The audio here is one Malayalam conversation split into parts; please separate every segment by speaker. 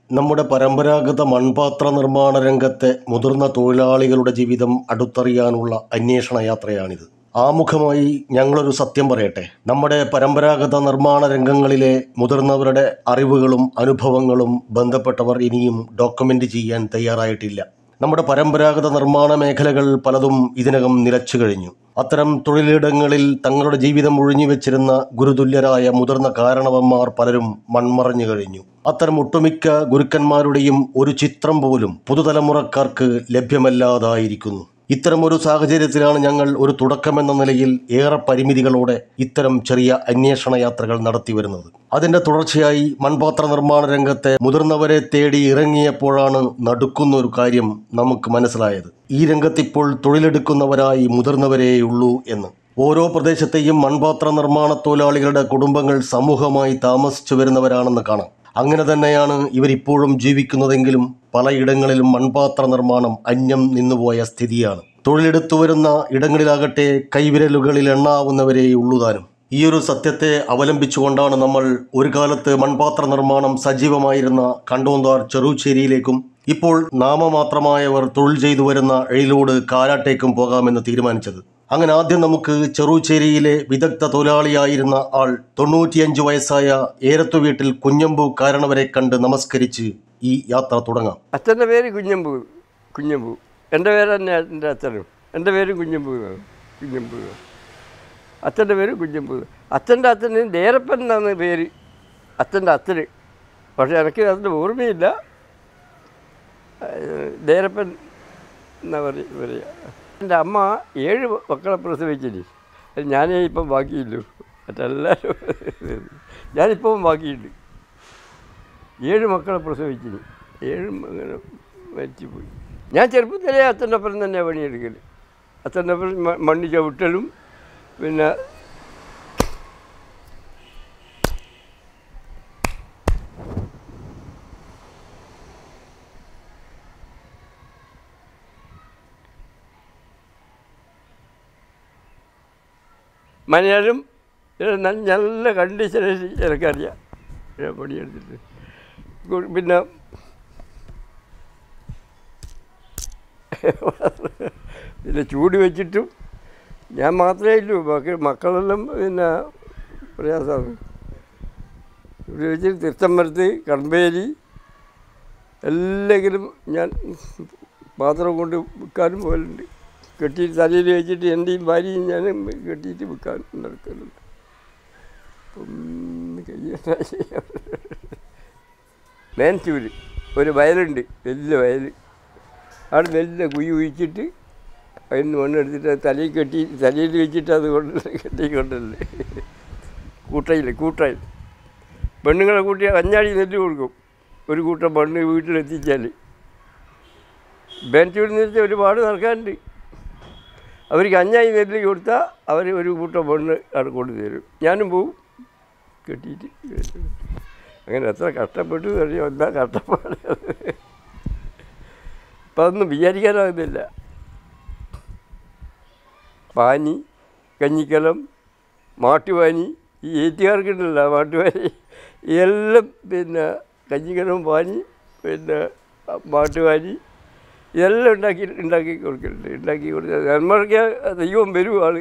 Speaker 1: നമ്മുടെ പരമ്പരാഗത മൺപാത്ര നിർമ്മാണ രംഗത്തെ മുതിർന്ന തൊഴിലാളികളുടെ ജീവിതം അടുത്തറിയാനുള്ള അന്വേഷണ യാത്രയാണിത് ആമുഖമായി ഞങ്ങളൊരു സത്യം പറയട്ടെ നമ്മുടെ പരമ്പരാഗത നിർമ്മാണ രംഗങ്ങളിലെ മുതിർന്നവരുടെ അറിവുകളും അനുഭവങ്ങളും ബന്ധപ്പെട്ടവർ ഇനിയും ഡോക്യുമെൻ്റ് ചെയ്യാൻ തയ്യാറായിട്ടില്ല നമ്മുടെ പരമ്പരാഗത നിർമ്മാണ മേഖലകൾ പലതും ഇതിനകം നിലച്ചു കഴിഞ്ഞു അത്തരം തൊഴിലിടങ്ങളിൽ തങ്ങളുടെ ജീവിതം ഒഴിഞ്ഞു വെച്ചിരുന്ന ഗുരുതുല്യരായ മുതിർന്ന കാരണവന്മാർ പലരും മൺമറഞ്ഞു കഴിഞ്ഞു അത്തരം ഒട്ടുമിക്ക ഗുരുക്കന്മാരുടെയും ഒരു ചിത്രം പോലും പുതുതലമുറക്കാർക്ക് ലഭ്യമല്ലാതായിരിക്കുന്നു ഇത്തരമൊരു സാഹചര്യത്തിലാണ് ഞങ്ങൾ ഒരു തുടക്കമെന്ന നിലയിൽ ഏറെ പരിമിതികളോടെ ഇത്തരം ചെറിയ അന്വേഷണ യാത്രകൾ നടത്തി വരുന്നത് അതിന്റെ തുടർച്ചയായി മൺപാത്ര നിർമ്മാണ രംഗത്തെ മുതിർന്നവരെ തേടി ഇറങ്ങിയപ്പോഴാണ് നടുക്കുന്ന ഒരു കാര്യം നമുക്ക് മനസ്സിലായത് ഈ രംഗത്തിപ്പോൾ തൊഴിലെടുക്കുന്നവരായി മുതിർന്നവരേയുള്ളൂ എന്ന് ഓരോ പ്രദേശത്തെയും മൺപാത്ര നിർമ്മാണ തൊഴിലാളികളുടെ കുടുംബങ്ങൾ സമൂഹമായി താമസിച്ചു വരുന്നവരാണെന്ന് കാണാം അങ്ങനെ തന്നെയാണ് ഇവരിപ്പോഴും ജീവിക്കുന്നതെങ്കിലും പലയിടങ്ങളിലും മൺപാത്ര നിർമ്മാണം അന്യം നിന്നുപോയ സ്ഥിതിയാണ് തൊഴിലെടുത്തു വരുന്ന ഇടങ്ങളിലാകട്ടെ കൈവിരലുകളിൽ എണ്ണാവുന്നവരേ ഉള്ളുതാനും ഈ ഒരു സത്യത്തെ അവലംബിച്ചുകൊണ്ടാണ് നമ്മൾ ഒരു കാലത്ത് മൺപാത്ര നിർമ്മാണം സജീവമായിരുന്ന കണ്ടോന്താർ ചെറുച്ചേരിയിലേക്കും ഇപ്പോൾ നാമമാത്രമായവർ തൊഴിൽ ചെയ്തു വരുന്ന എഴിലോട് കാരാട്ടേക്കും പോകാമെന്ന് തീരുമാനിച്ചത് അങ്ങനെ ആദ്യം നമുക്ക് ചെറുച്ചേരിയിലെ വിദഗ്ധ തൊഴിലാളിയായിരുന്ന ആൾ തൊണ്ണൂറ്റിയഞ്ച് വയസ്സായ ഏരത്തു വീട്ടിൽ കുഞ്ഞമ്പു കാരണവരെ കണ്ട് നമസ്കരിച്ച് ഈ യാത്ര തുടങ്ങാം
Speaker 2: അച്ഛൻ്റെ പേര് കുഞ്ഞമ്പൂ കുഞ്ഞമ്പൂ എൻ്റെ പേര് തന്നെ എൻ്റെ അച്ഛനും എൻ്റെ പേര് കുഞ്ഞമ്പൂ എന്നാണ്. കുഞ്ഞമ്പൂ അച്ഛൻ്റെ പേര് കുഞ്ഞമ്പൂ അച്ഛൻ്റെ അച്ഛന് ദേരപ്പൻ എന്നാണ് പേര് അച്ഛൻ്റെ അച്ഛന് പക്ഷേ എനിക്ക് അതിൻ്റെ ഓർമ്മയില്ല ഏഹ് ദേരപ്പൻ എന്നാ പറയ പറയുക എൻ്റെ അമ്മ ഏഴ് മക്കളെ പ്രസവിച്ചിനി ഞാനേ ഇപ്പം ബാക്കിയില്ലു മറ്റെല്ലാവരും ഞാനിപ്പം ബാക്കിയുണ്ട് ഏഴ് മക്കളെ പ്രസവിച്ചിന് ഏഴും അങ്ങനെ മരിച്ചുപോയി ഞാൻ ചെറുപ്പത്തിലേ അച്ഛൻ്റെ ഒപ്പം തന്നെ പണിയെടുക്കൽ അച്ഛൻ്റെ ഒപ്പം മ- മണ്ണ് ചവിട്ടലും പിന്നെ മലയാളം ഇത് ന- നല്ല കണ്ടീഷനിൽ എനിക്കറിയാം ഞാൻ പണിയെടുത്തിട്ട് ഗു- പിന്നെ പിന്നെ ചൂട് വെച്ചിട്ടും ഞാൻ മാത്രമേ ഇല്ലൂ ബാക്കി മക്കളെല്ലാം പിന്നെ പ്രയാസമാണ് ചൂട് വെച്ചിട്ട് തിരുത്തമ്പലത്ത് കടമ്പേരി എല്ലെങ്കിലും ഞാൻ പാത്രം കൊണ്ട് വിൽക്കാനും പോലുണ്ട് കെട്ടിയിട്ട് തലയിൽ വെച്ചിട്ട് എൻ്റെയും ഭാര്യയും ഞാൻ കെട്ടിയിട്ട് വിൽക്കാൻ നടക്കലുണ്ട് ഒന്ന് കയ്യെന്നാ ചെയ്യാൻ മേൻചൂര് ഒരു വയലുണ്ട് വലിയ വയൽ അവിടെ വലിയ കുഴി കുഴിച്ചിട്ട് അതിന് മണ്ണെടുത്തിട്ട് അത് തലയിൽ കെട്ടി തലയിൽ വെച്ചിട്ട് അത് കൊണ്ട് കെട്ടിക്കൊണ്ടല്ലേ കൂട്ടയിൽ കൂട്ടായി പെണ്ണുങ്ങളെ കൂട്ടി അഞ്ഞാടി നെല്ല് കൊടുക്കും ഒരു കൂട്ടം മണ്ണ് വീട്ടിലെത്തിച്ചാൽ ബെഞ്ചൂരിൽ നിന്ന് ഒരുപാട് നടക്കാനുണ്ട് അവർക്ക് അഞ്ഞായി നെല്ല് കൊടുത്താൽ അവർ ഒരു കൂട്ടം മണ്ണ് അവിടെ കൊണ്ടു തരും ഞാനും പോവും കെട്ടിയിട്ട് അങ്ങനെ എത്ര കഷ്ടപ്പെട്ടു അറിയാം എന്താ കഷ്ടപ്പാട് ഇപ്പം അതൊന്നും വിചാരിക്കാനാകുന്നില്ല പാനി കഞ്ഞിക്കലം മാട്ടുവാനി ഈ ഏറ്റുകാർക്കുണ്ടല്ലോ മാട്ടുവാനി എല്ലാം പിന്നെ കഞ്ഞിക്കലം പാനി പിന്നെ മാട്ടുവാനി ഇതെല്ലാം ഉണ്ടാക്കി ഉണ്ടാക്കി കൊടുക്കലുണ്ട് ഉണ്ടാക്കി കൊടുത്ത നമ്മൾക്ക് ദൈവം വരും ആള്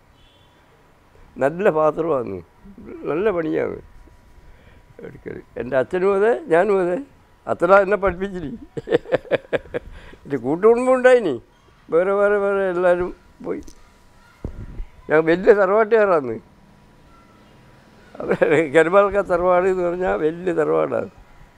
Speaker 2: നല്ല പാത്രമാണ് നല്ല പണിയാണ് എടുക്കൽ എൻ്റെ അച്ഛനും അതെ ഞാനും അതെ അത്ര എന്നെ പഠിപ്പിച്ചിനി എൻ്റെ കൂട്ടുകുടുംബം ഉണ്ടായിനി വേറെ വേറെ വേറെ എല്ലാവരും പോയി ഞാൻ വലിയ തറവാട്ടുകാരാന്ന് അത് കരുമാൽക്ക തറവാട് എന്ന് പറഞ്ഞാൽ വലിയ തറവാടാണ്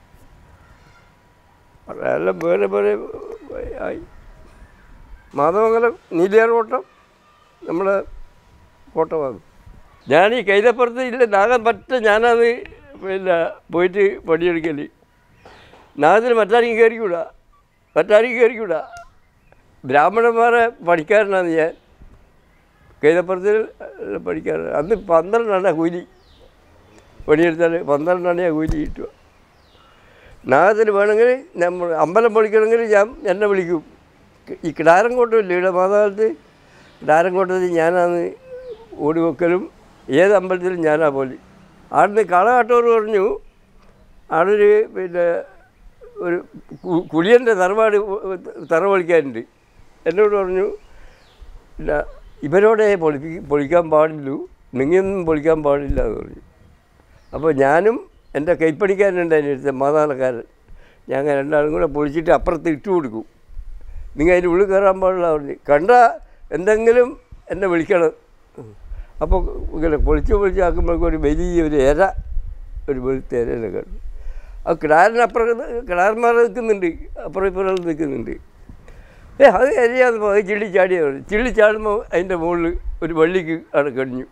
Speaker 2: അതെല്ലാം വേറെ വേറെ ആയി മാധവമംഗലം നീലിയാർ കോട്ടം നമ്മളെ കോട്ടമാണ് ഞാൻ ഈ കൈതപ്പുറത്ത് ഇല്ല നാഗം പറ്റ ഞാനത് പിന്നെ പോയിട്ട് പണിയെടുക്കൽ നാഗത്തിന് മറ്റാരെയും കയറിക്കൂടാ മറ്റാരെയും കയറിക്കൂടാ ബ്രാഹ്മണന്മാരെ പണിക്കാരനാണ് ഞാൻ കൈതപ്പുറത്തിൽ പണിക്കാരൻ അന്ന് പന്ത്രണ്ടാണ് കൂലി പണിയെടുത്താൽ പന്ത്രണ്ടാണ് ഞാൻ കൂലി കിട്ടുക നാഗത്തിന് വേണമെങ്കിൽ നമ്മൾ അമ്പലം പൊളിക്കണമെങ്കിൽ ഞാൻ എന്നെ വിളിക്കും ഈ കിടാരങ്കോട്ടമില്ല ഇവിടെ മാതാകാലത്ത് കിടാരങ്കോട്ടത്തിൽ ഞാനാണ് ഓടി വെക്കലും ഏത് അമ്പലത്തിലും ഞാനാ പോലെ അവിടുന്ന് കളകാട്ടോർ പറഞ്ഞു അവിടൊരു പിന്നെ ഒരു കു- കുളിയൻ്റെ തറവാട് തറ പൊളിക്കാനുണ്ട് എന്നോട് പറഞ്ഞു ഇല്ല ഇവരോടെ പൊളിപ്പി പൊളിക്കാൻ പാടുള്ളൂ നിങ്ങയൊന്നും പൊളിക്കാൻ പാടില്ല എന്ന് പറഞ്ഞു അപ്പോൾ ഞാനും എൻ്റെ കൈപ്പണിക്കാരനുണ്ട് അതിനടുത്ത് മാതാളക്കാരൻ ഞങ്ങൾ രണ്ടാളും കൂടെ പൊളിച്ചിട്ട് അപ്പുറത്ത് ഇട്ട് കൊടുക്കും നിങ്ങൾ അതിൻ്റെ ഉള്ളിൽ കയറാൻ പാടില്ല പറഞ്ഞു കണ്ട എന്തെങ്കിലും എന്നെ വിളിക്കണം അപ്പോൾ ഇങ്ങനെ പൊളിച്ച് പൊളിച്ച് ആക്കുമ്പോഴേക്കും ഒരു വലിയ ഒരു ഇര ഒരു വെളുത്ത ഇരനെ കണ്ടു ആ കിടാരനപ്പുറം കിടാരന്മാർ നിൽക്കുന്നുണ്ട് അപ്പുറം ഇപ്പുറം നിൽക്കുന്നുണ്ട് ഏ അത് എരിയാതെ പോയി ചിള്ളി ചാടിയാൽ മതി ചിള്ളി ചാടുമ്പോൾ അതിൻ്റെ മുകളിൽ ഒരു വള്ളിക്ക് അവിടെ കഴിഞ്ഞു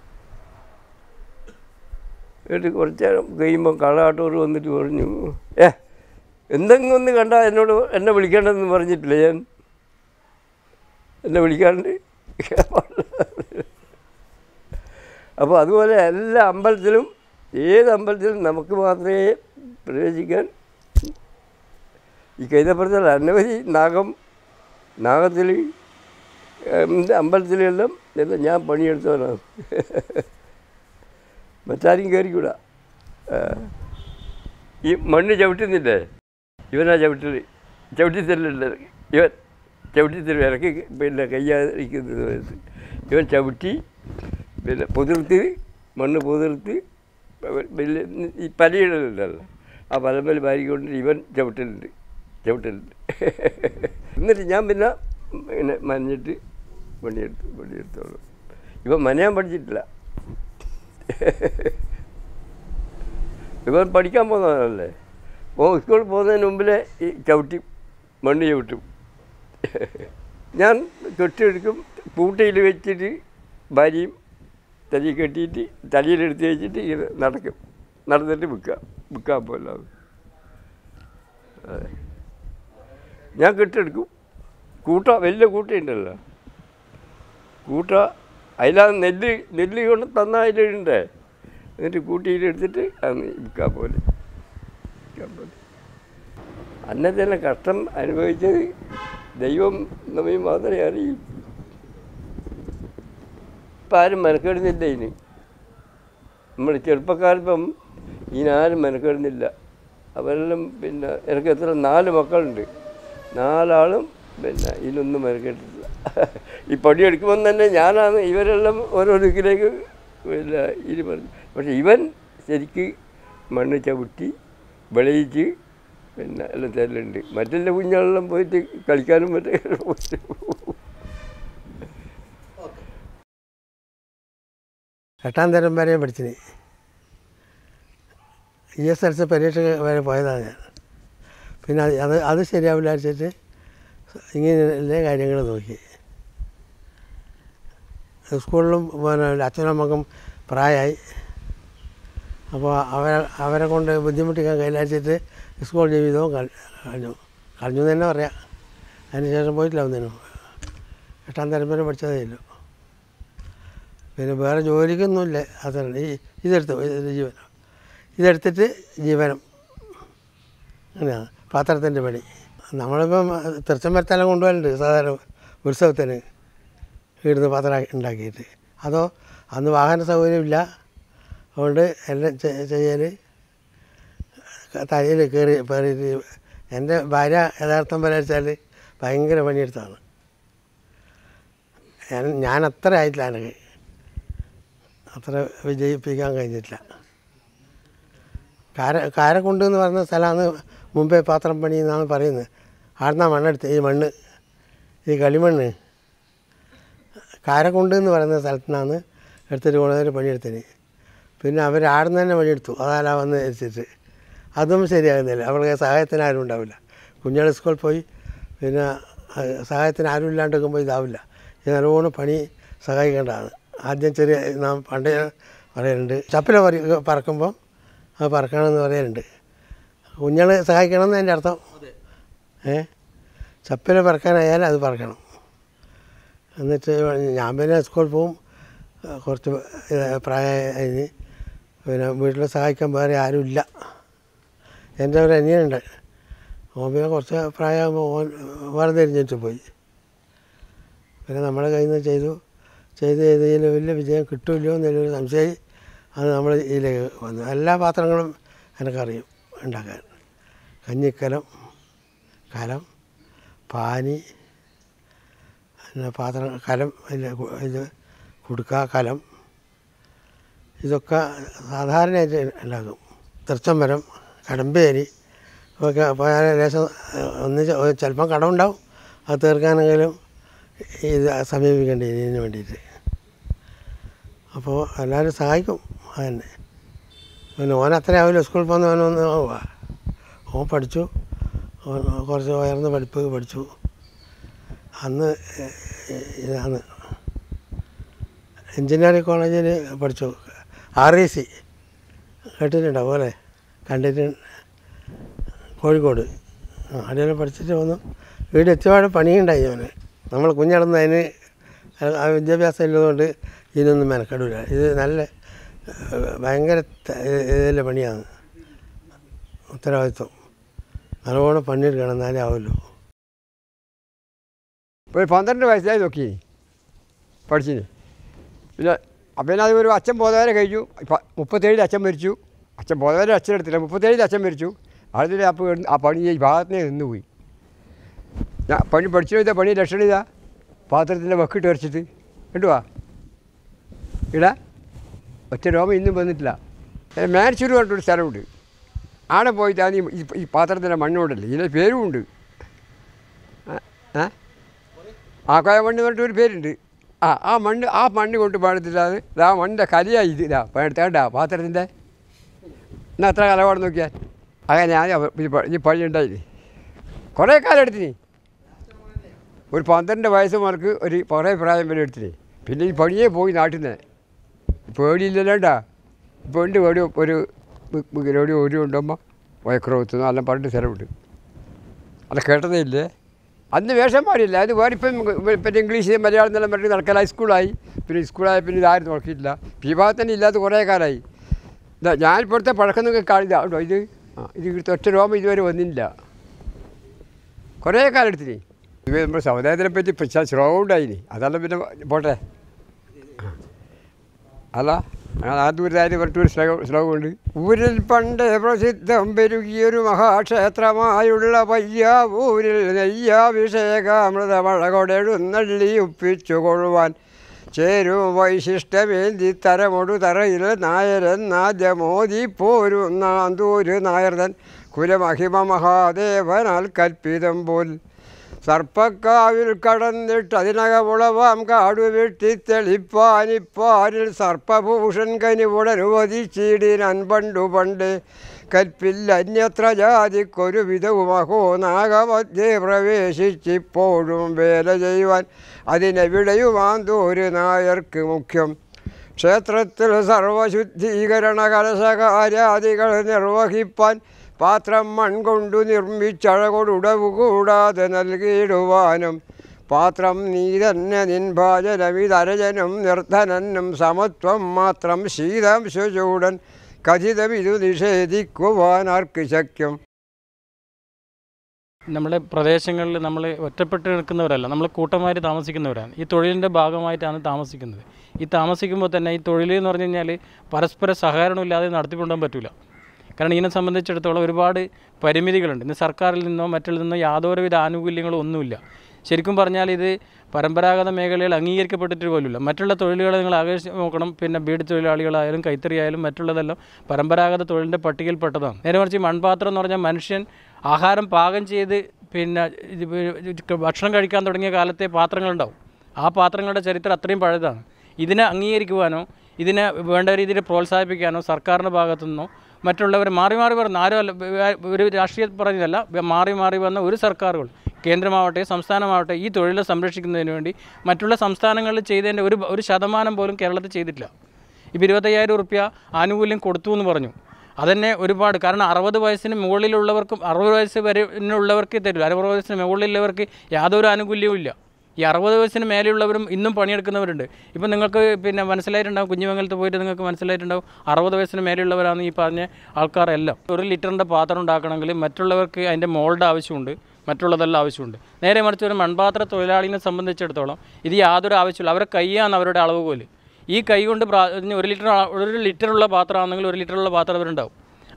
Speaker 2: എന്നിട്ട് കുറച്ച് നേരം കഴിയുമ്പോൾ കളാട്ടോർ വന്നിട്ട് പറഞ്ഞു ഏ എന്തെങ്കിലും ഒന്ന് കണ്ടാൽ എന്നോട് എന്നെ വിളിക്കേണ്ടതെന്ന് പറഞ്ഞിട്ടില്ല ഞാൻ എന്നെ വിളിക്കാണ്ട് അപ്പോൾ അതുപോലെ എല്ലാ അമ്പലത്തിലും ഏത് അമ്പലത്തിലും നമുക്ക് മാത്രമേ പ്രവേശിക്കാൻ ഈ കൈതപ്പുറത്തുള്ള അനവധി നാഗം നാഗത്തിൽ അമ്പലത്തിലെല്ലാം എല്ലാം ഞാൻ പണിയെടുത്തവനാണ് മറ്റാരും കയറിക്കൂടാ ആ. ഈ മണ്ണ് ചവിട്ടുന്നില്ലേ ഇവനാ ചവിട്ടൽ ചവിട്ടിത്തല്ലുണ്ട് ഇവൻ ചവിട്ടിത്തരും ഇറക്കി പിന്നെ കയ്യാതിരിക്കുന്ന സമയത്ത് ഇവൻ ചവിട്ടി പിന്നെ പുതിർത്ത് മണ്ണ് പുതിർത്ത് വലിയ ഈ പലയിടലുണ്ടല്ലോ ആ പലമേൽ വാരിക്കൊണ്ട് ഇവൻ ചവിട്ടലുണ്ട് ചവിട്ടലുണ്ട് എന്നിട്ട് ഞാൻ പിന്നെ ഇങ്ങനെ മനഞ്ഞിട്ട് പണിയെടുത്ത് പണിയെടുത്തോളൂ ഇവൻ മനയാൻ പഠിച്ചിട്ടില്ല ഇവൻ പഠിക്കാൻ പോകുന്നതല്ലേ ഓ സ്കൂളിൽ പോകുന്നതിന് മുമ്പിലെ ഈ ചവിട്ടി മണ്ണ് ചവിട്ടും ഞാൻ കെട്ടിയെടുക്കും പൂട്ടയിൽ വെച്ചിട്ട് ഭാര്യയും തലയിൽ കെട്ടിയിട്ട് തലയിലെടുത്ത് വെച്ചിട്ട് ഇങ്ങനെ നടക്കും നടന്നിട്ട് വിൽക്കാം വിൽക്കാൻ പോലെ അതെ ഞാൻ കെട്ടിയെടുക്കും കൂട്ട വലിയ കൂട്ടയുണ്ടല്ലോ കൂട്ട അതിലാണ് നെല്ല് നെല്ല് കൊണ്ട് തന്ന അതിലുണ്ടേ എന്നിട്ട് കൂട്ടിയിലെടുത്തിട്ട് അന്ന് വിൽക്കാൻ പോലെ വിൽക്കാൻ പോലെ അന്നെ തന്നെ കഷ്ടം അനുഭവിച്ചത് ദൈവം നമ്മെ മാത്രമേ അറിയൂ ഇപ്പം ആരും മെനക്കെടുന്നില്ല ഇനി നമ്മൾ ചെറുപ്പക്കാരിപ്പം ഇതിനാരും മെനക്കെടുന്നില്ല അവരെല്ലാം പിന്നെ എനിക്ക് എത്ര നാല് മക്കളുണ്ട് നാലാളും പിന്നെ ഇതിനൊന്നും മെനക്കെട്ടിട്ടില്ല ഈ പണിയെടുക്കുമ്പം തന്നെ ഞാനാണ് ഇവരെല്ലാം ഓരോ ദിക്കിലേക്ക് പിന്നെ ഇത് പറഞ്ഞു പക്ഷെ ഇവൻ ശരിക്ക് മണ്ണ് ചവിട്ടി വിളയിച്ച് പിന്നെ എല്ലാം തരലുണ്ട് മറ്റുള്ള കുഞ്ഞുങ്ങളെല്ലാം പോയിട്ട് കളിക്കാനും മറ്റേ പോയിട്ട്
Speaker 3: എട്ടാം തരം വരെ പഠിച്ചിന് ഇ എസ് എൽ സി പരീക്ഷ വരെ പോയതാണ് ഞാൻ പിന്നെ അത് അത് അത് ശരിയാവില്ല വെച്ചിട്ട് ഇങ്ങനെ കാര്യങ്ങൾ നോക്കി സ്കൂളിലും പിന്നെ അച്ഛനും അമ്മക്കും പ്രായമായി അപ്പോൾ അവരെ അവരെ കൊണ്ട് ബുദ്ധിമുട്ടിക്കാൻ കയ്യിലടിച്ചിട്ട് സ്കൂൾ ജീവിതവും കൾ- കളഞ്ഞു കളഞ്ഞു എന്ന് തന്നെ പറയാം അതിന് ശേഷം പോയിട്ടില്ല ഒന്നിനും എട്ടാം തരം വരെ പഠിച്ചതേ ഇല്ലു പിന്നെ വേറെ ജോലിക്കൊന്നുമില്ല അതാണ് ഈ ഇതെടുത്തു ഇത് ജീവനം ഇതെടുത്തിട്ട് ജീവനം അങ്ങനെയാണ് പാത്രത്തിൻ്റെ പണി നമ്മളിപ്പം തിരുച്ചമ്പരത്തെല്ലാം കൊണ്ടുപോകലുണ്ട് സാധാരണ ഉത്സവത്തിന് ഇവിടുന്ന് പാത്രം ഉണ്ടാക്കിയിട്ട് അതോ അന്ന് വാഹന സൗകര്യമില്ല അതുകൊണ്ട് എല്ലാം ചെ- ചെയ്യാൻ തലയിൽ കയറി കയറിയിട്ട് എൻ്റെ ഭാര്യ യഥാർത്ഥം പറയാച്ചാൽ ഭയങ്കര പണിയെടുത്താണ് ഞാൻ ഞാൻ അത്ര ആയിട്ടില്ല എനിക്ക് അത്ര വിജയിപ്പിക്കാൻ കഴിഞ്ഞിട്ടില്ല കാര കാരക്കുണ്ട് എന്ന് പറയുന്ന സ്ഥലമാണ് മുമ്പേ പാത്രം പണി എന്നാണ് പറയുന്നത് ആടുന്ന മണ്ണെടുത്ത് ഈ മണ്ണ് ഈ കളിമണ്ണ് കാരക്കുണ്ട് എന്ന് പറയുന്ന സ്ഥലത്തു നിന്നാണ് എടുത്തിട്ട് കൊണ്ടുവന്നൊരു പണിയെടുത്തിന് പിന്നെ അവർ ആടുന്ന തന്നെ പണിയെടുത്തു അതാലാ വന്ന് വെച്ചിട്ട് അതും ശരിയാകുന്നില്ല അവർക്ക് സഹായത്തിന് ആരും ഉണ്ടാവില്ല കുഞ്ഞുങ്ങൾ സ്കൂളിൽ പോയി പിന്നെ അഹ് സഹായത്തിന് ആരും ഇല്ലാണ്ടിരിക്കുമ്പോൾ ഇതാവില്ല ഈ നല്ലോണം പണി സഹായിക്കേണ്ടതാണ് ആദ്യം ചെറിയ നാം പണ്ട് പറയലുണ്ട് ചപ്പില പറി പറക്കുമ്പോൾ അത് പറക്കണമെന്ന് പറയലുണ്ട് കുഞ്ഞുങ്ങൾ സഹായിക്കണം എന്ന് എൻ്റെ അർത്ഥം ഏ ചപ്പില പറക്കാനായാലും അത് പറക്കണം എന്നിട്ട് ഞാൻ പിന്നെ സ്കൂളിൽ പോവും കുറച്ച് പ്രായമായി പിന്നെ വീട്ടിൽ സഹായിക്കാൻ വേറെ ആരുമില്ല എൻ്റെ ഒരു അനിയനുണ്ട് ഓൻ പിന്നെ കുറച്ച് പ്രായമാകുമ്പോൾ ഓൻ വേറെ തിരിഞ്ഞിട്ട് പോയി പിന്നെ നമ്മുടെ കയ്യിൽ നിന്ന് ചെയ്തു ചെയ്ത് ചെയ്തതിൽ വലിയ വിജയം കിട്ടുമല്ലോ എന്നൊരു സംശയം അത് നമ്മൾ ഇതിലേക്ക് വന്നു എല്ലാ പാത്രങ്ങളും എനിക്കറിയും ഉണ്ടാക്കാൻ കഞ്ഞിക്കലം കലം പാനി പിന്നെ പാത്രം കലം പിന്നെ കു- ഇത് കുടുക്ക കലം ഇതൊക്കെ സാധാരണയായിട്ട് ഉണ്ടാക്കും തൃച്ചമ്പരം കടമ്പേരി ഒക്കെ പോയാൽ ലേശം ഒന്നിച്ച് ചിലപ്പം കടമുണ്ടാവും അത് തീർക്കാനെങ്കിലും ഇത് സമീപിക്കേണ്ടി ഇതിന് വേണ്ടിയിട്ട് അപ്പോൾ എല്ലാവരും സഹായിക്കും അതന്നെ പിന്നെ ഓൻ അത്ര ആവില്ല സ്കൂളിൽ പോകുന്നവനൊന്ന് ഓൻ പഠിച്ചു ഓൻ കുറച്ച് ഉയർന്ന പഠിപ്പ് പഠിച്ചു അന്ന് ഇതാണ് എഞ്ചിനീയറിംഗ് കോളേജിൽ പഠിച്ചു ആർ ഇ സി കേട്ടിട്ടുണ്ടാവും അല്ലേ കണ്ടിട്ട് കോഴിക്കോട് ആ അവിടെ പഠിച്ചിട്ട് വന്നു വീട് എത്തിയപാട് പണിയുണ്ടായി അവന് നമ്മൾ കുഞ്ഞടന്ന് അതിന് ആ വിദ്യാഭ്യാസം ഇല്ലതുകൊണ്ട് ഇതിനൊന്നും മെനക്കെടില്ല ഇത് നല്ല ഏഹ്, ഭയങ്കര ത- ഇതിലെ പണിയാണ് ഉത്തരവാദിത്വം നല്ലവണ്ണം പണിയെടുക്കണം എന്നാലേ ആവുമല്ലോ
Speaker 2: ഒരു പന്ത്രണ്ട് വയസ്സായി നോക്കി പഠിച്ചിന് പിന്നെ അപ്പം പിന്നെ അത് ഒരു അച്ഛൻ ബോധവരെ കഴിഞ്ഞു ഇപ്പം മുപ്പത്തേഴിൽ അച്ഛൻ മരിച്ചു അച്ഛൻ ബോധവരെ അച്ഛൻ എടുത്തില്ല മുപ്പത്തേഴിൽ അച്ഛൻ മരിച്ചു അതിൽ അപ്പോൾ ആ പണി ഈ ഭാഗത്തുനിന്ന് നിന്ന് പോയി ഞാൻ പണി പഠിച്ചു ചെയ്ത പണി ലക്ഷണം ഇതാ പാത്രത്തിൻ്റെ വക്കിട്ട് വരച്ചിട്ട് കേട്ടുവാ ഇടാ ഒറ്റ രോമം ഇന്നും വന്നിട്ടില്ല മാരിച്ചൂർ പറഞ്ഞിട്ടൊരു സ്ഥലമുണ്ട് ആടെ പോയിട്ടാണ് ഈ ഈ- ഈ പാത്രത്തിൻ്റെ മണ്ണോടല്ലേ ഇതിൻ്റെ പേരും ഉണ്ട് ഏ ആ കോയ മണ്ണ് പറഞ്ഞിട്ട് ഒരു പേരുണ്ട് ആ ആ മണ്ണ് ആ മണ്ണ് കൊണ്ട് പണിത്തിട്ടാണ് ആ മണ്ണിൻ്റെ കലിയായി ഇത് ഇതാ പണിയെടുത്തേണ്ട പാത്രത്തിൻ്റെ എന്നാ എത്ര കാലപാട് നോക്കിയാൽ അങ്ങനെ ആദ്യം ഈ പ- ഈ പണി ഉണ്ടായില്ലേ കുറേ കാലം എടുത്തിനി ഒരു പന്ത്രണ്ട് വയസ്സ് മുതൽക്ക് ഒരു കുറേ പ്രായം വരെ എടുത്തിനി പിന്നെ ഈ പണിയേ പോയി നാട്ടിൽ നിന്ന് പേടിയില്ലല്ലോണ്ടാ ഇപ്പോൾ ഉണ്ട് പേടി ഒരു എവിടെ ഒരു ഉണ്ടുമ്പോൾ വയക്കുറവത്തുനിന്ന് എല്ലാം പറഞ്ഞിട്ട് സ്ഥലമുണ്ട് അത് കേട്ടതേ ഇല്ലേ അന്ന് വേഷം പാടില്ല അത് വേറെ ഇപ്പം പിന്നെ ഇംഗ്ലീഷ് മലയാളം എന്നെല്ലാം പറഞ്ഞ് നടക്കാൻ ഹൈസ്കൂളായി പിന്നെ സ്കൂളായി പിന്നെ ഇതാരും നോക്കിയിട്ടില്ല ഈ ഭാഗത്തന്നെ ഇല്ലാത്ത കുറേ കാലമായി ഇതാ ഞാൻ ഇപ്പോഴത്തെ പഴക്കം നിങ്ങൾക്ക് കാണില്ല കേട്ടോ ഇത് ആ ഇത് ഇവിടുത്തെ ഒറ്റ രോമം ഇതുവരെ വന്നില്ല കുറേ കാലം എടുത്തിനി ഇത് നമ്മുടെ സമുദായത്തിനെ പറ്റി പക്ഷേ ശ്ലോകം ഉണ്ടായിനി അതല്ല പിന്നെ പോട്ടെ അല്ല ആദൂരാരി പറഞ്ഞിട്ടൊരു ശ്ലോകം ശ്ലോകമുണ്ട് ഊരിൽ പണ്ട് പ്രസിദ്ധം പെരുകിയൊരു മഹാക്ഷേത്രമായുള്ള പയ്യാവൂരിൽ നെയ്യാഭിഷേകാമൃതമഴ കൊടെഴുന്നള്ളി ഒപ്പിച്ചു കൊള്ളുവാൻ ചേരും വൈശിഷ്ടമേന്തി തരമൊടു തറയിൽ നായരെന്നാദ്യമോദി പോരും നാന്തൂര് നായർതൻ കുലമഹിമ മഹാദേവനാൽ കൽപ്പിതം പോൽ സർപ്പക്കാവിൽ കടന്നിട്ട് അതിനകമുളവാം കാടു വെട്ടി തെളിപ്പാനിപ്പാനിൽ സർപ്പഭൂഷൺ കനിവുടനുവദിച്ചിടിനൻ പണ്ടു പണ്ട് കൽപ്പിൽ അന്യത്ര ജാതിക്കൊരു വിധവുമഹോ നാഗമധ്യേ പ്രവേശിച്ചിപ്പോഴും വേല ചെയ്യുവാൻ അതിനെവിടെയുമാന്തോരു നായർക്ക് മുഖ്യം ക്ഷേത്രത്തിൽ സർവശുദ്ധീകരണ കലശകാര്യാദികൾ നിർവഹിപ്പാൻ പാത്രം മൺകൊണ്ടു നിർമ്മിച്ചഴകൊടുടവു കൂടാതെ നൽകിയിടുവാനും പാത്രം നീ തന്നെ നിൻ ഭാജനമിതരജനും നിർധനനും സമത്വം മാത്രം ശീതാംശുചൂടൻ കഥിതമിതു നിഷേധിക്കുവാൻ ആർക്ക് ശക്യം
Speaker 4: നമ്മുടെ പ്രദേശങ്ങളിൽ നമ്മൾ ഒറ്റപ്പെട്ട് നിൽക്കുന്നവരല്ല നമ്മൾ കൂട്ടമായിട്ട് താമസിക്കുന്നവരാണ് ഈ തൊഴിലിൻ്റെ ഭാഗമായിട്ടാണ് താമസിക്കുന്നത് ഈ താമസിക്കുമ്പോൾ തന്നെ ഈ തൊഴിൽ എന്ന് പറഞ്ഞു കഴിഞ്ഞാൽ പരസ്പര സഹകരണമില്ലാതെ നടത്തിക്കൊണ്ടുപോകാൻ പറ്റില്ല കാരണം ഇതിനെ സംബന്ധിച്ചിടത്തോളം ഒരുപാട് പരിമിതികളുണ്ട് ഇന്ന് സർക്കാരിൽ നിന്നോ മറ്റുള്ള നിന്നോ യാതൊരുവിധ ആനുകൂല്യങ്ങളും ഒന്നുമില്ല ശരിക്കും പറഞ്ഞാൽ ഇത് പരമ്പരാഗത മേഖലയിൽ അംഗീകരിക്കപ്പെട്ടിട്ട് പോലുമില്ല മറ്റുള്ള തൊഴിലുകളെ നിങ്ങൾ ആകർഷിച്ച് നോക്കണം പിന്നെ ബീഡ് തൊഴിലാളികളായാലും കൈത്തറിയായാലും മറ്റുള്ളതെല്ലാം പരമ്പരാഗത തൊഴിലിൻ്റെ പട്ടികയിൽപ്പെട്ടതാണ് നേരെ മറിച്ച് ഈ മൺപാത്രം എന്ന് പറഞ്ഞാൽ മനുഷ്യൻ ആഹാരം പാകം ചെയ്ത് പിന്നെ ഇത് ഇത് ഭക്ഷണം കഴിക്കാൻ തുടങ്ങിയ കാലത്തെ പാത്രങ്ങളുണ്ടാവും ആ പാത്രങ്ങളുടെ ചരിത്രം അത്രയും പഴയതാണ് ഇതിനെ അംഗീകരിക്കുവാനോ ഇതിനെ വേണ്ട രീതിയിൽ പ്രോത്സാഹിപ്പിക്കാനോ സർക്കാരിൻ്റെ ഭാഗത്തു നിന്നോ മറ്റുള്ളവർ മാറി മാറി വരുന്ന ആരും അല്ല വേ- ഒരു രാഷ്ട്രീയ പറഞ്ഞതല്ല വേ- മാറി മാറി വന്ന ഒരു സർക്കാരുകൾ കേന്ദ്രമാവട്ടെ സംസ്ഥാനമാവട്ടെ ഈ തൊഴിലെ സംരക്ഷിക്കുന്നതിന് വേണ്ടി മറ്റുള്ള സംസ്ഥാനങ്ങളിൽ ചെയ്തതിൻ്റെ ഒരു ഒരു ശതമാനം പോലും കേരളത്തിൽ ചെയ്തിട്ടില്ല ഇപ്പോൾ ഇരുപത്തയ്യായിരം റുപ്യ ആനുകൂല്യം കൊടുത്തു എന്ന് പറഞ്ഞു അതന്നെ ഒരുപാട് കാരണം അറുപത് വയസ്സിന് മുകളിലുള്ളവർക്കും അറുപത് വയസ്സ് വരെ ഉള്ളവർക്ക് തരില്ല അറുപത് വയസ്സിന് മുകളിലുള്ളവർക്ക് യാതൊരു ആനുകൂല്യവും ഇല്ല ഈ അറുപത് വയസ്സിന് മേലെയുള്ളവരും ഇന്നും പണിയെടുക്കുന്നവരുണ്ട് ഇപ്പം നിങ്ങൾക്ക് പിന്നെ മനസ്സിലായിട്ടുണ്ടാവും കുഞ്ഞുമംഗലത്ത് പോയിട്ട് നിങ്ങൾക്ക് മനസ്സിലായിട്ടുണ്ടാവും അറുപത് വയസ്സിന് മേലെയുള്ളവരാണ് ഈ പറഞ്ഞ ആൾക്കാരെല്ലാം ഒരു ലിറ്ററിൻ്റെ പാത്രം ഉണ്ടാക്കണമെങ്കിൽ മറ്റുള്ളവർക്ക് അതിൻ്റെ മോൾഡ് ആവശ്യമുണ്ട് മറ്റുള്ളതെല്ലാം ആവശ്യമുണ്ട് നേരെ മറിച്ച് ഒരു മൺപാത്ര തൊഴിലാളിനെ സംബന്ധിച്ചിടത്തോളം ഇത് യാതൊരു ആവശ്യമില്ല അവരുടെ കൈയാണ് അവരുടെ അളവുകോല് ഈ കൈ കൊണ്ട് പ്രാ ഇനി ഒരു ലിറ്റർ ആ- ഒരു ലിറ്ററുള്ള പാത്രമാണെങ്കിൽ ഒരു ലിറ്ററുള്ള പാത്രം അവരുണ്ടാവും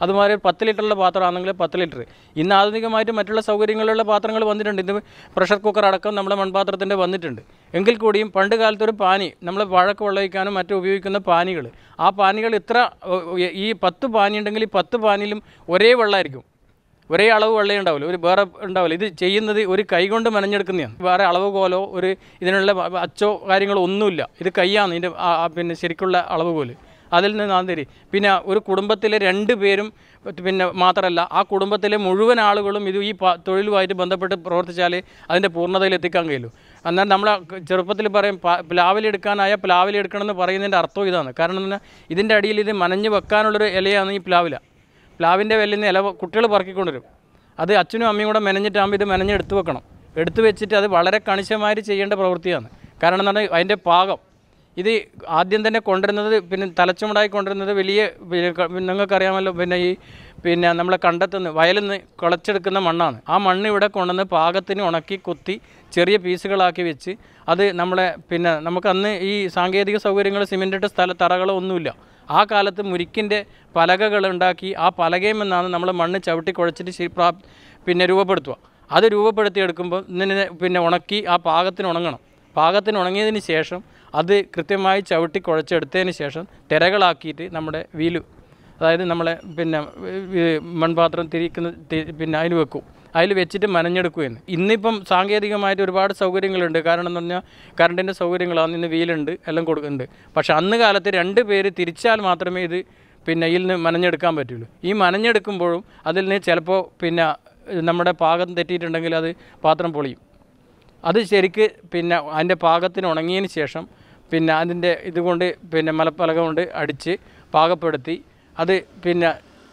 Speaker 4: അതുമാതിരി പത്ത് ലിറ്ററുള്ള പാത്രമാണെങ്കിൽ പത്ത് ലിറ്റർ ഇന്ന് ആധുനികമായിട്ട് മറ്റുള്ള സൗകര്യങ്ങളുള്ള പാത്രങ്ങൾ വന്നിട്ടുണ്ട് ഇത് പ്രഷർ കുക്കർ അടക്കം നമ്മുടെ മൺപാത്രത്തിൻ്റെ വന്നിട്ടുണ്ട് എങ്കിൽ കൂടിയും പണ്ട് കാലത്ത് ഒരു പാനി നമ്മൾ വഴക്ക് വെള്ളയിക്കാനും മറ്റും ഉപയോഗിക്കുന്ന പാനികൾ ആ പാനികൾ ഇത്ര ഏ, ഈ പത്ത് പാനി ഉണ്ടെങ്കിൽ ഈ പത്ത് പാനിയിലും ഒരേ വെള്ളമായിരിക്കും ഒരേ അളവ് വെള്ളമേ ഉണ്ടാവില്ല ഒരു വേറെ ഉണ്ടാവില്ല ഇത് ചെയ്യുന്നത് ഒരു കൈ കൊണ്ട് മെനഞ്ഞെടുക്കുന്നതാണ് വേറെ അളവ് കോലോ ഒരു ഇതിനുള്ള വ- അച്ചോ കാര്യങ്ങളോ ഒന്നുമില്ല ഇത് കൈയാണ് ഇതിൻ്റെ ആ- ആ പിന്നെ ശരിക്കുള്ള അളവ് കോല് അതിൽ നിന്ന് ആന്തരി പിന്നെ ഒരു കുടുംബത്തിലെ രണ്ട് പേരും പിന്നെ മാത്രമല്ല ആ കുടുംബത്തിലെ മുഴുവൻ ആളുകളും ഇത് ഈ പ- തൊഴിലുമായിട്ട് ബന്ധപ്പെട്ട് പ്രവർത്തിച്ചാലേ അതിൻ്റെ പൂർണ്ണതയിൽ എത്തിക്കാൻ കഴിയുള്ളൂ എന്നാൽ നമ്മൾ ചെറുപ്പത്തിൽ പറയും പ- പ്ലാവില എടുക്കാനായ പ്ലാവില എടുക്കണമെന്ന് പറയുന്നതിൻ്റെ അർത്ഥം ഇതാണ് കാരണം എന്ന് പറഞ്ഞാൽ ഇതിൻ്റെ അടിയിൽ ഇത് മനഞ്ഞ് വെക്കാനുള്ളൊരു ഇലയാണ് ഈ പ്ലാവില പ്ലാവിൻ്റെ വെല്ലിൽ നിന്ന് ഇല കുട്ടികൾ പറക്കിക്കൊണ്ടുവരും അത് അച്ഛനും അമ്മയും കൂടെ മെനഞ്ഞിട്ടാകുമ്പോൾ ഇത് മെനഞ്ഞ് എടുത്തു വെക്കണം എടുത്തു വെച്ചിട്ട് അത് വളരെ കണിശമായിട്ട് ചെയ്യേണ്ട പ്രവൃത്തിയാണ് കാരണം എന്ന് പറഞ്ഞാൽ അതിൻ്റെ പാകം ഇത് ആദ്യം തന്നെ കൊണ്ടുവരുന്നത് പിന്നെ തലച്ചുമടായി കൊണ്ടുവരുന്നത് വലിയ പിന്നെ ക- പിന്നെ നിങ്ങൾക്കറിയാമല്ലോ പിന്നെ ഈ പിന്നെ നമ്മളെ കണ്ടെത്തുന്ന വയലിൽ നിന്ന് കുളച്ചെടുക്കുന്ന മണ്ണാണ് ആ മണ്ണ് ഇവിടെ കൊണ്ടുവന്ന് പാകത്തിന് ഉണക്കി കുത്തി ചെറിയ പീസുകളാക്കി വെച്ച് അത് നമ്മളെ പിന്നെ നമുക്ക് അന്ന് ഈ സാങ്കേതിക സൗകര്യങ്ങൾ സിമെൻറ്റിട്ട സ്ഥല തറകളോ ഒന്നുമില്ല ആ കാലത്ത് മുരിക്കിൻ്റെ പലകകൾ ഉണ്ടാക്കി ആ പലകയിൽ നിന്നാണ് നമ്മൾ മണ്ണ് ചവിട്ടി കുഴച്ചിട്ട് ശരി പ്രാ പിന്നെ രൂപപ്പെടുത്തുക അത് രൂപപ്പെടുത്തി എടുക്കുമ്പോൾ ഇങ്ങനെ പിന്നെ ഉണക്കി ആ പാകത്തിന് ഉണങ്ങണം പാകത്തിന് ഉണങ്ങിയതിന് ശേഷം അത് കൃത്യമായി ചവിട്ടി കുഴച്ചെടുത്തതിന് ശേഷം തിരകളാക്കിയിട്ട് നമ്മുടെ വീല് അതായത് നമ്മളെ പിന്നെ ഈ മൺപാത്രം തിരിക്കുന്ന തി- പിന്നെ അതിൽ വെക്കും അതിൽ വെച്ചിട്ട് മനഞ്ഞെടുക്കുകയെന്ന് ഇന്നിപ്പം സാങ്കേതികമായിട്ട് ഒരുപാട് സൗകര്യങ്ങളുണ്ട് കാരണം എന്ന് പറഞ്ഞാൽ കറണ്ടിൻ്റെ സൗകര്യങ്ങളാണ് ഇന്ന് വീലുണ്ട് എല്ലാം കൊടുക്കുന്നുണ്ട് പക്ഷേ അന്ന് കാലത്ത് രണ്ട് പേര് തിരിച്ചാൽ മാത്രമേ ഇത് പിന്നെ ഇതിൽ നിന്ന് മനഞ്ഞെടുക്കാൻ പറ്റുള്ളൂ ഈ മനഞ്ഞെടുക്കുമ്പോഴും അതിൽ നിന്ന് ചിലപ്പോൾ പിന്നെ നമ്മുടെ പാകം തെറ്റിയിട്ടുണ്ടെങ്കിൽ അത് പാത്രം പൊളിയും അത് ശരിക്ക് പിന്നെ അതിൻ്റെ പാകത്തിന് ഉണങ്ങിയതിന് ശേഷം പിന്നെ അതിൻ്റെ ഇതുകൊണ്ട് പിന്നെ മലപ്പലക കൊണ്ട് അടിച്ച് പാകപ്പെടുത്തി അത് പിന്നെ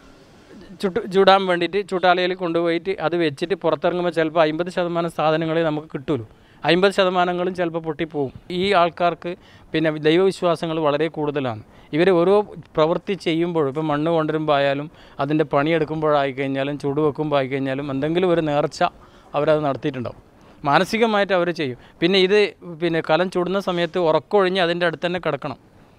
Speaker 4: ചുട്ട് ചൂടാൻ വേണ്ടിയിട്ട് ചൂട്ടാലയിൽ കൊണ്ടുപോയിട്ട് അത് വെച്ചിട്ട് പുറത്തിറങ്ങുമ്പോൾ ചിലപ്പോൾ അമ്പത് ശതമാനം സാധനങ്ങളെ നമുക്ക് കിട്ടുള്ളൂ അമ്പത് ശതമാനങ്ങളും ചിലപ്പോൾ പൊട്ടിപ്പോവും ഈ ആൾക്കാർക്ക് പിന്നെ ദൈവവിശ്വാസങ്ങൾ വളരെ കൂടുതലാണ് ഇവർ ഓരോ പ്രവൃത്തി ചെയ്യുമ്പോഴും ഇപ്പോൾ മണ്ണ് കൊണ്ടുവരുമ്പോൾ ആയാലും അതിൻ്റെ പണിയെടുക്കുമ്പോഴായി കഴിഞ്ഞാലും ചൂട് വെക്കുമ്പോൾ ആയി കഴിഞ്ഞാലും എന്തെങ്കിലും ഒരു നേർച്ച അവരത് നടത്തിയിട്ടുണ്ടാവും മാനസികമായിട്ട് അവർ ചെയ്യും പിന്നെ ഇത് പിന്നെ കലം ചൂടുന്ന സമയത്ത് ഉറക്കമൊഴിഞ്ഞ് അതിൻ്റെ അടുത്ത് തന്നെ കിടക്കണം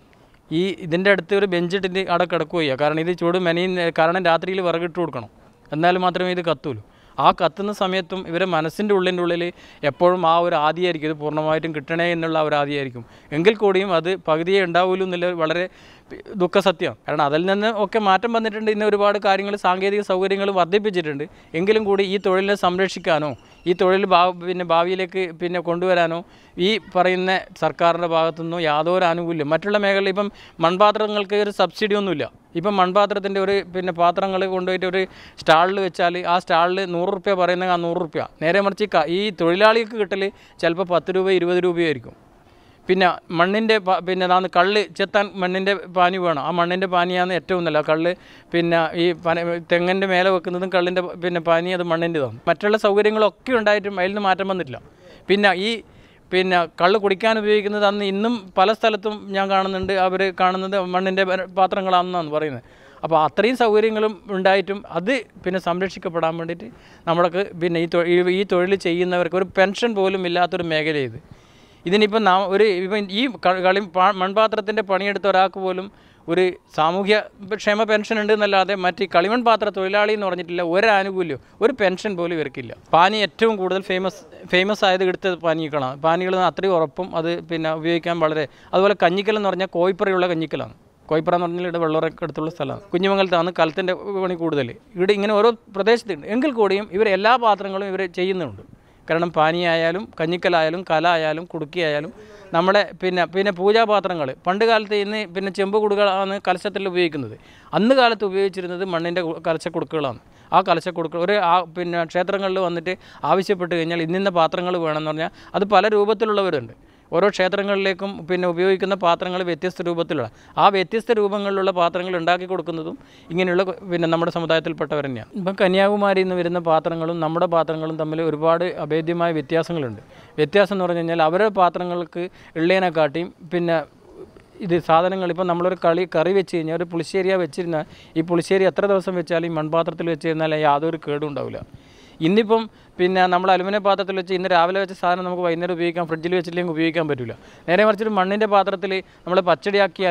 Speaker 4: ഈ ഇതിൻ്റെ അടുത്ത് ഒരു ബെഞ്ചിട്ടിട്ട് അവിടെ കിടക്കുകയ്യ കാരണം ഇത് ചൂട് മെനയും കാരണം രാത്രിയിൽ വിറകിട്ട് കൊടുക്കണം എന്നാൽ മാത്രമേ ഇത് കത്തുള്ളൂ ആ കത്തുന്ന സമയത്തും ഇവരെ മനസ്സിൻ്റെ ഉള്ളിൻ്റെ ഉള്ളിൽ എപ്പോഴും ആ ഒരു ആദിയായിരിക്കും ഇത് പൂർണ്ണമായിട്ടും കിട്ടണേ എന്നുള്ള ഒരു ആദിയായിരിക്കും എങ്കിൽ കൂടിയും അത് പകുതിയേ ഉണ്ടാവുള്ളൂ എന്നുള്ള വളരെ ദുഃഖസത്യമാണ് കാരണം അതിൽ നിന്ന് ഒക്കെ മാറ്റം വന്നിട്ടുണ്ട് ഇന്ന് ഒരുപാട് കാര്യങ്ങൾ സാങ്കേതിക സൗകര്യങ്ങൾ വർദ്ധിപ്പിച്ചിട്ടുണ്ട് എങ്കിലും കൂടി ഈ തൊഴിലിനെ സംരക്ഷിക്കാനോ ഈ തൊഴിൽ ഭാ പിന്നെ ഭാവിയിലേക്ക് പിന്നെ കൊണ്ടുവരാനോ ഈ പറയുന്ന സർക്കാരിൻ്റെ ഭാഗത്തുനിന്നോ യാതൊരു ആനുകൂല്യം മറ്റുള്ള മേഖലയിൽ ഇപ്പം മൺപാത്രങ്ങൾക്ക് ഒരു സബ്സിഡി ഒന്നുമില്ല ഇപ്പം മൺപാത്രത്തിൻ്റെ ഒരു പിന്നെ പാത്രങ്ങൾ കൊണ്ടുപോയിട്ട് ഒരു സ്റ്റാളിൽ വെച്ചാൽ ആ സ്റ്റാളിൽ നൂറ് റുപ്യ പറയുന്നത് ആ നൂറ് റുപ്യ നേരെ മറിച്ച് ക- ഈ തൊഴിലാളിക്ക് കിട്ടൽ ചിലപ്പോൾ പത്ത് രൂപ ഇരുപത് രൂപയായിരിക്കും പിന്നെ മണ്ണിൻ്റെ പ- പിന്നെ നാന്ന് കള്ള് ചെത്താൻ മണ്ണിൻ്റെ പാനി വേണം ആ മണ്ണിൻ്റെ പാനിയാണ് ഏറ്റവും നല്ല കള്ള് പിന്നെ ഈ പന തെങ്ങിൻ്റെ മേലെ വെക്കുന്നതും കള്ളിൻ്റെ പ- പിന്നെ പാനി അത് മണ്ണിൻ്റെതാണ് മറ്റുള്ള സൗകര്യങ്ങളൊക്കെ ഉണ്ടായിട്ടും അതിൽ നിന്ന് മാറ്റം വന്നിട്ടില്ല പിന്നെ ഈ പിന്നെ കള്ള് കുടിക്കാൻ ഉപയോഗിക്കുന്നത് അന്ന് ഇന്നും പല സ്ഥലത്തും ഞാൻ കാണുന്നുണ്ട് അവർ കാണുന്നത് മണ്ണിൻ്റെ പ- പാത്രങ്ങളാണെന്നാണ് പറയുന്നത് അപ്പോൾ അത്രയും സൗകര്യങ്ങളും ഉണ്ടായിട്ടും അത് പിന്നെ സംരക്ഷിക്കപ്പെടാൻ വേണ്ടിയിട്ട് നമ്മൾക്ക് പിന്നെ ഈ തൊഴിൽ ഈ തൊഴിൽ ചെയ്യുന്നവർക്ക് ഒരു പെൻഷൻ പോലും ഇല്ലാത്തൊരു മേഖല ഇത് ഇതിനിപ്പം നാം ഒരു ഇപ്പം ഈ ക- കളി പാ- മൺപാത്രത്തിൻ്റെ പണിയെടുത്ത ഒരാൾക്ക് പോലും ഒരു സാമൂഹ്യ ക്ഷേമ പെൻഷൻ ഉണ്ട് എന്നല്ലാതെ മറ്റ് ഈ കളിമൺ പാത്ര തൊഴിലാളി എന്ന് പറഞ്ഞിട്ടില്ല ഒരു ആനുകൂല്യം ഒരു പെൻഷൻ പോലും ഇവർക്കില്ല പാനി ഏറ്റവും കൂടുതൽ ഫേമസ് ഫേമസ് ആയത് എടുത്ത പാനികളാണ് പാനികൾ അത്രയും ഉറപ്പും അത് പിന്നെ ഉപയോഗിക്കാൻ വളരെ അതുപോലെ കഞ്ഞിക്കൽ എന്ന് പറഞ്ഞാൽ കോയിപ്പറയുള്ള കഞ്ഞിക്കലാണ് കോയിപ്പറ എന്ന് പറഞ്ഞാൽ ഇവിടെ വെള്ളറൊക്കെ അടുത്തുള്ള സ്ഥലമാണ് കുഞ്ഞുമംഗലത്താണ് കലത്തിൻ്റെ പണി കൂടുതൽ ഇവിടെ ഇങ്ങനെ ഓരോ പ്രദേശത്തുണ്ട് എങ്കിൽ കൂടിയും ഇവർ എല്ലാ പാത്രങ്ങളും ഇവർ ചെയ്യുന്നുണ്ട് കാരണം പാനിയായാലും കഞ്ഞിക്കലായാലും കല ആയാലും കുടുക്കിയായാലും നമ്മുടെ പിന്നെ പിന്നെ പൂജാപാത്രങ്ങൾ പണ്ട് കാലത്ത് ഇന്ന് പിന്നെ ചെമ്പ് കുടുകളാണ് കലശത്തിൽ ഉപയോഗിക്കുന്നത് അന്ന് കാലത്ത് ഉപയോഗിച്ചിരുന്നത് മണ്ണിൻ്റെ കു- കലശക്കുടുക്കുകളാണ് ആ കലശക്കുടുക്കൾ ഒരു ആ പിന്നെ ക്ഷേത്രങ്ങളിൽ വന്നിട്ട് ആവശ്യപ്പെട്ട് കഴിഞ്ഞാൽ ഇന്നിന്ന പാത്രങ്ങൾ വേണമെന്ന് പറഞ്ഞാൽ അത് പല രൂപത്തിലുള്ളവരുണ്ട് ഓരോ ക്ഷേത്രങ്ങളിലേക്കും പിന്നെ ഉപയോഗിക്കുന്ന പാത്രങ്ങൾ വ്യത്യസ്ത രൂപത്തിലുള്ള ആ വ്യത്യസ്ത രൂപങ്ങളിലുള്ള പാത്രങ്ങൾ ഉണ്ടാക്കി കൊടുക്കുന്നതും ഇങ്ങനെയുള്ള പിന്നെ നമ്മുടെ സമുദായത്തിൽപ്പെട്ടവർ തന്നെയാണ് ഇപ്പം കന്യാകുമാരിയിൽ നിന്ന് വരുന്ന പാത്രങ്ങളും നമ്മുടെ പാത്രങ്ങളും തമ്മിൽ ഒരുപാട് അഭേദ്യമായ വ്യത്യാസങ്ങളുണ്ട് വ്യത്യാസം എന്ന് പറഞ്ഞു കഴിഞ്ഞാൽ അവരുടെ പാത്രങ്ങൾക്ക് ഉള്ളതിനെക്കാട്ടിയും പിന്നെ ഇത് സാധനങ്ങൾ ഇപ്പം നമ്മളൊരു കളി കറി വെച്ച് കഴിഞ്ഞാൽ ഒരു പുളിശ്ശേരിയ വെച്ചിരുന്നാൽ ഈ പുളിശ്ശേരി എത്ര ദിവസം വെച്ചാലും ഈ മൺപാത്രത്തിൽ വെച്ച് കഴിഞ്ഞാൽ യാതൊരു കേടും ഉണ്ടാവില്ല ഇന്നിപ്പം പിന്നെ നമ്മൾ അലുമിനിയം പാത്രത്തിൽ വെച്ച് ഇന്ന് രാവിലെ വെച്ച സാധനം നമുക്ക് വൈകുന്നേരം ഉപയോഗിക്കാം ഫ്രിഡ്ജിൽ വെച്ചില്ലെങ്കിൽ ഉപയോഗിക്കാൻ പറ്റില്ല നേരെ മറിച്ചൊരു മണ്ണിൻ്റെ പാത്രത്തിൽ നമ്മൾ പച്ചടിയാക്കിയാലും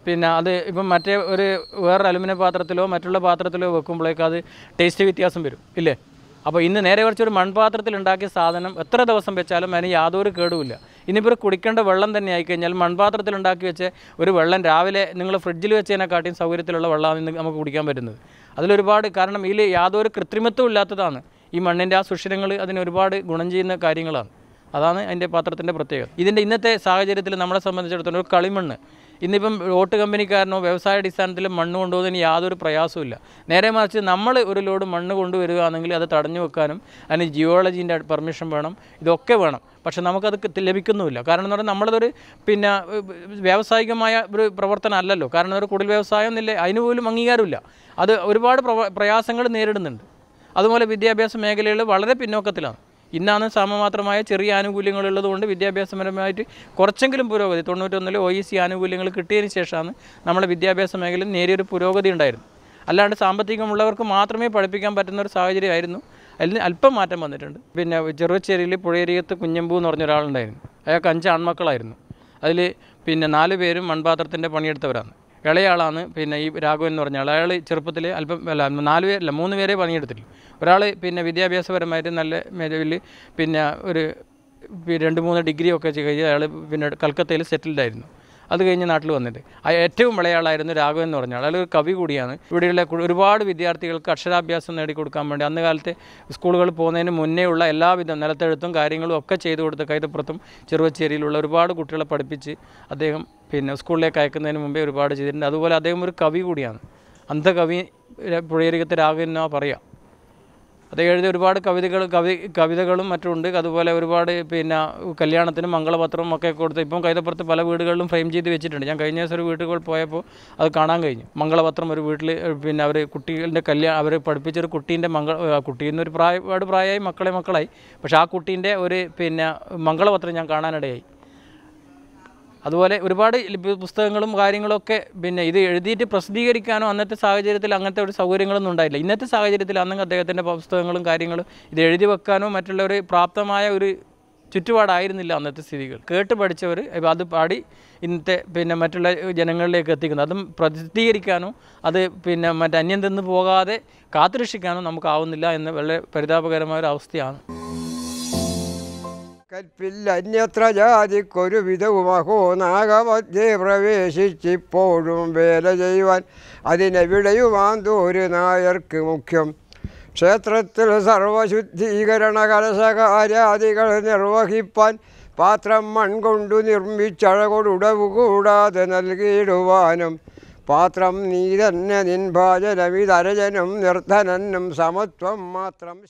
Speaker 4: പിന്നെ അത് ഇപ്പം മറ്റേ ഒരു വേറൊരു അലുമിനിയം പാത്രത്തിലോ മറ്റുള്ള പാത്രത്തിലോ വെക്കുമ്പോഴേക്കും അത് ടേസ്റ്റ് വ്യത്യാസം വരും ഇല്ലേ അപ്പോൾ ഇന്ന് നേരെ കുറച്ച് ഒരു മൺപാത്രത്തിൽ ഉണ്ടാക്കിയ സാധനം എത്ര ദിവസം വെച്ചാലും അതിന് യാതൊരു കേടുമില്ല ഇനിയിപ്പോൾ ഒരു കുടിക്കേണ്ട വെള്ളം തന്നെ ആയിക്കഴിഞ്ഞാൽ മൺപാത്രത്തിൽ ഉണ്ടാക്കി വെച്ച് ഒരു വെള്ളം രാവിലെ നിങ്ങൾ ഫ്രിഡ്ജിൽ വെച്ചതിനെക്കാട്ടിയും സൗകര്യത്തിലുള്ള വെള്ളമാണ് ഇന്ന് നമുക്ക് കുടിക്കാൻ പറ്റുന്നത് അതിലൊരുപാട് കാരണം ഇതിൽ യാതൊരു കൃത്രിമത്വം ഇല്ലാത്തതാണ് ഈ മണ്ണിൻ്റെ ആ സുഷിരങ്ങൾ അതിന് ഒരുപാട് ഗുണം ചെയ്യുന്ന കാര്യങ്ങളാണ് അതാണ് അതിൻ്റെ പാത്രത്തിൻ്റെ പ്രത്യേകത ഇതിൻ്റെ ഇന്നത്തെ സാഹചര്യത്തിൽ നമ്മളെ സംബന്ധിച്ചിടത്തോളം ഒരു കളിമണ്ണ് ഇന്നിപ്പം ഓട്ട് കമ്പനിക്കാരനോ വ്യവസായ അടിസ്ഥാനത്തിൽ മണ്ണ് കൊണ്ടുപോകുന്നതിന് യാതൊരു പ്രയാസമില്ല നേരെ മറിച്ച് നമ്മൾ ഒരു ലോഡ് മണ്ണ് കൊണ്ടുവരികയാണെങ്കിൽ അത് തടഞ്ഞു വെക്കാനും അതിന് ജിയോളജീൻ്റെ പെർമിഷൻ വേണം ഇതൊക്കെ വേണം പക്ഷെ നമുക്കത് കി- ലഭിക്കുന്നുമില്ല കാരണം എന്ന് പറഞ്ഞാൽ നമ്മളതൊരു പിന്നെ ഏഹ്, വ്യാവസായികമായ ഒരു പ്രവർത്തനം അല്ലല്ലോ കാരണം ഒരു കുടിൽ വ്യവസായം എന്നില്ല അതിന് പോലും അംഗീകാരമില്ല അത് ഒരുപാട് പ്രവ- പ്രയാസങ്ങൾ നേരിടുന്നുണ്ട് അതുപോലെ വിദ്യാഭ്യാസ മേഖലയിൽ വളരെ പിന്നോക്കത്തിലാണ് ഇന്നാണ് സമമാത്രമായ ചെറിയ ആനുകൂല്യങ്ങളുള്ളത് കൊണ്ട് വിദ്യാഭ്യാസപരമായിട്ട് കുറച്ചെങ്കിലും പുരോഗതി തൊണ്ണൂറ്റൊന്നിൽ ഒ ഇ സി ആനുകൂല്യങ്ങൾ കിട്ടിയതിന് ശേഷമാണ് നമ്മുടെ വിദ്യാഭ്യാസ മേഖലയിൽ നേരിയൊരു പുരോഗതി ഉണ്ടായിരുന്നു അല്ലാണ്ട് സാമ്പത്തികമുള്ളവർക്ക് മാത്രമേ പഠിപ്പിക്കാൻ പറ്റുന്ന ഒരു സാഹചര്യമായിരുന്നു അതിൽ അല്പം മാറ്റം വന്നിട്ടുണ്ട് പിന്നെ ചെറുശ്ശേരിയിൽ പുഴയരികത്ത് കുഞ്ഞമ്പൂ എന്ന് പറഞ്ഞ ഒരാളുണ്ടായിരുന്നു അയാൾക്ക് അഞ്ച് ആൺമക്കളായിരുന്നു അതിൽ പിന്നെ നാല് പേരും മൺപാത്രത്തിൻ്റെ പണിയെടുത്തവരാണ് ഇളയാളാണ് പിന്നെ ഈ രാഘവൻ എന്ന് പറഞ്ഞ ആൾ അയാൾ ചെറുപ്പത്തിൽ അല്പം അല്ല നാല് പേരല്ല മൂന്ന് പേരെ പണിയെടുത്തിട്ടുള്ളൂ ഒരാൾ പിന്നെ വിദ്യാഭ്യാസപരമായിട്ട് നല്ല നിലവിൽ പിന്നെ ഒരു പി- രണ്ട് മൂന്ന് ഡിഗ്രി ഒക്കെ ചെയ്ത് അയാൾ പിന്നെ കൽക്കത്തയിൽ സെറ്റിൽഡ് ആയിരുന്നു അത് കഴിഞ്ഞ് നാട്ടിൽ വന്നിട്ട് ആ ഏറ്റവും വിളയാളായിരുന്നു രാഘവൻ എന്ന് പറഞ്ഞാൽ അയാൾ ഒരു കവി കൂടിയാണ് ഇവിടെയുള്ള കു- ഒരുപാട് വിദ്യാർത്ഥികൾക്ക് അക്ഷരാഭ്യാസം നേടിക്കൊടുക്കാൻ വേണ്ടി അന്ന് കാലത്തെ സ്കൂളുകളിൽ പോകുന്നതിന് മുന്നേ ഉള്ള എല്ലാവിധ നിലത്തെഴുത്തും കാര്യങ്ങളും ഒക്കെ ചെയ്തു കൊടുത്ത് കൈതപ്പുറത്തും ചെറുവച്ചേരിയിലുള്ള ഒരുപാട് കുട്ടികളെ പഠിപ്പിച്ച് അദ്ദേഹം പിന്നെ സ്കൂളിലേക്ക് അയക്കുന്നതിന് മുമ്പേ ഒരുപാട് ചെയ്തിട്ടുണ്ട് അതുപോലെ അദ്ദേഹം ഒരു കവി കൂടിയാണ് അന്ധകവി ര- പുഴയരികത്തെ രാഘവൻ എന്നാ പറയാം അദ്ദേഹം എഴുതിയ ഒരുപാട് കവിതകൾ കവി കവിതകളും മറ്റുമുണ്ട് അതുപോലെ ഒരുപാട് പിന്നെ കല്യാണത്തിനും മംഗളപത്രവും ഒക്കെ കൊടുത്ത് ഇപ്പം കൈതപ്പുറത്ത് പല വീടുകളിലും ഫ്രെയിം ചെയ്ത് വെച്ചിട്ടുണ്ട് ഞാൻ കഴിഞ്ഞ ദിവസം ഒരു വീട്ടുകൾ പോയപ്പോൾ അത് കാണാൻ കഴിഞ്ഞു മംഗളപത്രം ഒരു വീട്ടിൽ പിന്നെ അവർ കുട്ടികളുടെ കല്യാണം അവർ പഠിപ്പിച്ചൊരു കുട്ടീൻ്റെ മംഗള ആ, കുട്ടീന്ന് ഒരു പ്രായ ഒരുപാട് പ്രായമായി മക്കളെ മക്കളായി പക്ഷേ ആ കുട്ടീൻ്റെ ഒരു പിന്നെ മംഗളപത്രം ഞാൻ കാണാനിടയായി അതുപോലെ ഒരുപാട് ലിപി പുസ്തകങ്ങളും കാര്യങ്ങളൊക്കെ പിന്നെ ഇത് എഴുതിയിട്ട് പ്രസിദ്ധീകരിക്കാനോ അന്നത്തെ സാഹചര്യത്തിൽ അങ്ങനത്തെ ഒരു സൗകര്യങ്ങളൊന്നും ഉണ്ടായില്ല ഇന്നത്തെ സാഹചര്യത്തിൽ അന്ന് അദ്ദേഹത്തിൻ്റെ പുസ്തകങ്ങളും കാര്യങ്ങളും ഇത് എഴുതി വെക്കാനോ മറ്റുള്ള ഒരു പ്രാപ്തമായ ഒരു ചുറ്റുപാടായിരുന്നില്ല അന്നത്തെ സ്ഥിതികൾ കേട്ട് പഠിച്ചവർ ഇപ്പം അത് പാടി ഇന്നത്തെ പിന്നെ മറ്റുള്ള ജനങ്ങളിലേക്ക് എത്തിക്കുന്നു അതും പ്രസിദ്ധീകരിക്കാനോ അത് പിന്നെ മറ്റ് അന്യം നിന്ന് പോകാതെ കാത്തുരക്ഷിക്കാനോ നമുക്കാവുന്നില്ല എന്ന് വളരെ പരിതാപകരമായ ഒരു അവസ്ഥയാണ്
Speaker 5: കൽപ്പില്ല അന്യത്ര ജാതിക്കൊരു വിധവുമഹോ നാഗമധ്യേ പ്രവേശിച്ചിപ്പോഴും വേല ചെയ്യുവാൻ അതിനെവിടെയുമാന്തോരു നായർക്ക് മുഖ്യം ക്ഷേത്രത്തിൽ സർവശുദ്ധീകരണ കലശകാര്യാദികൾ നിർവഹിപ്പാൻ പാത്രം മൺകൊണ്ടു നിർമ്മിച്ചഴകൊടുടവു കൂടാതെ നൽകിയിടുവാനും പാത്രം നീ തന്നെ നിൻ ഭാജനമിതരജനും നിർധനനും സമത്വം മാത്രം